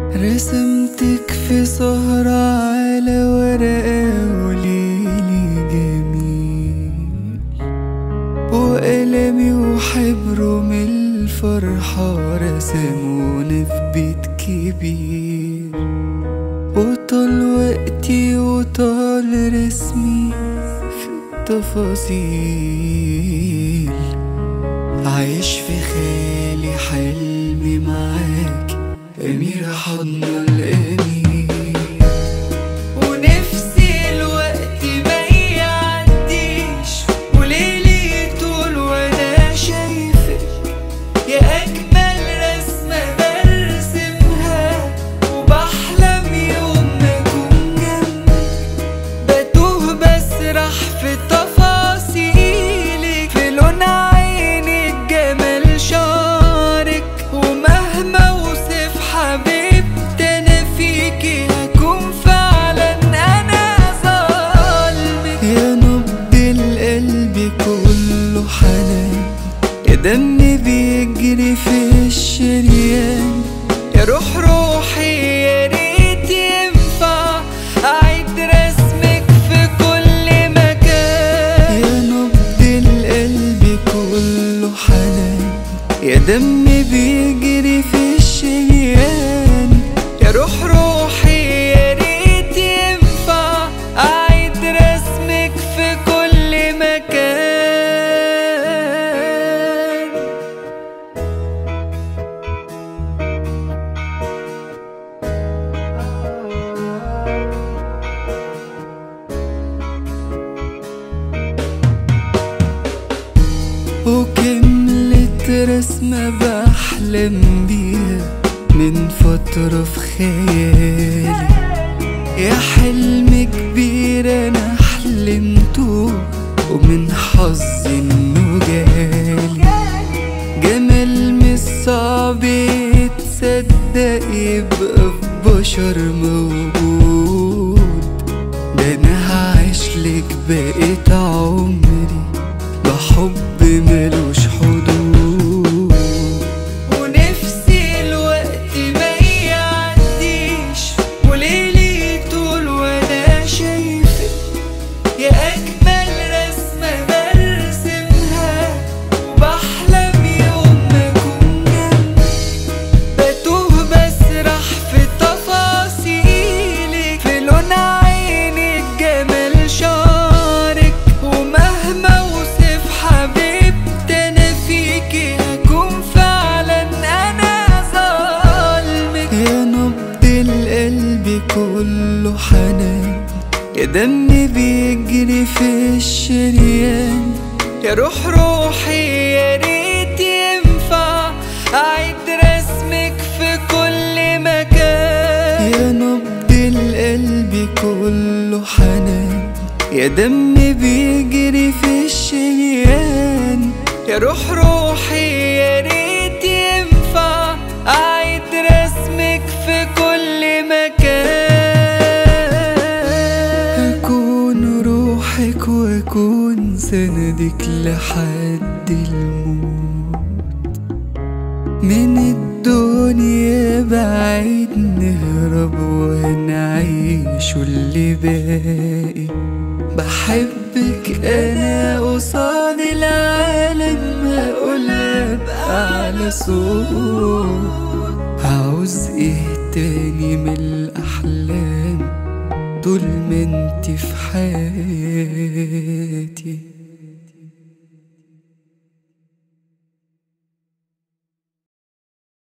رسمتك في سهرة على ورقة وليلي جميل وقلمي وحبره من الفرحة رسموني في بيت كبير وطال وقتي وطال رسمي في التفاصيل عايش في خيالي حلمي معاك أميرة حضن الأمير ونفسي الوقت ما يعديش وليلي طول وانا شايفك يا أجمل رسمة برسمها وبحلم يوم ما أكون جنبك بتوه بسرح في تفاصيلك في لون عينك جمال شعرك ومهما اوصف حبيبتي انا فيكي هكون فعلا انا ظالمك يا نبض القلب كله حنان يا دمي بيجري في الشريان يا روح روحي يا ريت ينفع أعيد رسمك في كل مكان يا نبض القلب كله حنان يا دمي بيجري في الشريان يا روح روحي يا ريت ينفع أعيد رسمك في كل مكان وكملت رسمة بحلم بيها من فترة في خيالي يا حلم كبير أنا حلمته ومن حظي إنه جالي جمال مش صعب يتصدق يبقى في بشر موجود ده أنا هعيشلك بقيت عمري بحب ملوش حدود ونفسي الوقت ما يعديش وليلي طول وانا شايفك يا اجمل رسمة برسمها وبحلم يوم ما اكون جنبك بتوه بسرح في تفاصيلك في لون عينك جمال شعرك ومهما اوصف حبيبتي انا فيكي هكون فعلا انا ظالمك يا نبض القلب كله حنان يا دمي بيجري في الشريان يا روح روحي يا ريت ينفع أعيد رسمك في كل مكان يا نبض القلب كله حنان يا دمي بيجري في الشريان يا روح روحي يا ريت ينفع أعيد رسمك في كل مكان أكون روحك وأكون سندك لحد الموت من الدنيا بعيد نهرب ونعيش اللي باقي بحبك انا قصاد العالم هقولها بأعلى صوت عاوز ايه تاني من الاحلام طول ما انت في حياتي